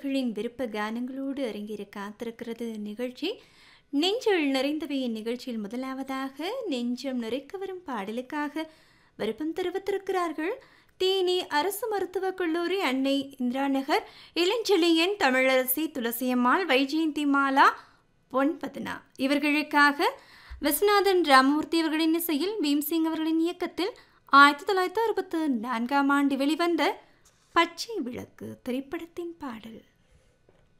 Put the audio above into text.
நேயர்களின் விருப்ப கானங்களோடு அரங்கேற காத்திருக்கிறது நிகழ்ச்சி நெஞ்சில் நிறைந்தவை நிகழ்ச்சியில் முதலாவதாக நெஞ்சம் நிறைக்க வரும் பாடலுக்காக விருப்பம் தெரிவித்திருக்கிறார்கள் தேனி அரசு மருத்துவக் கல்லூரி அன்னை இந்திரா நகர் இளஞ்செழியன் தமிழரசி துளசியம்மாள் வைஜெயந்தி மாலா பொன்பதனா இவர்களுக்காக விஸ்வநாதன் ராமமூர்த்தி அவர்களின் இசையில் பீம்சிங் அவர்களின் இயக்கத்தில் ஆயிரத்தி தொள்ளாயிரத்தி அறுபத்து நான்காம் ஆண்டு வெளிவந்த பச்சை விளக்கு திரைப்படத்தின் பாடல்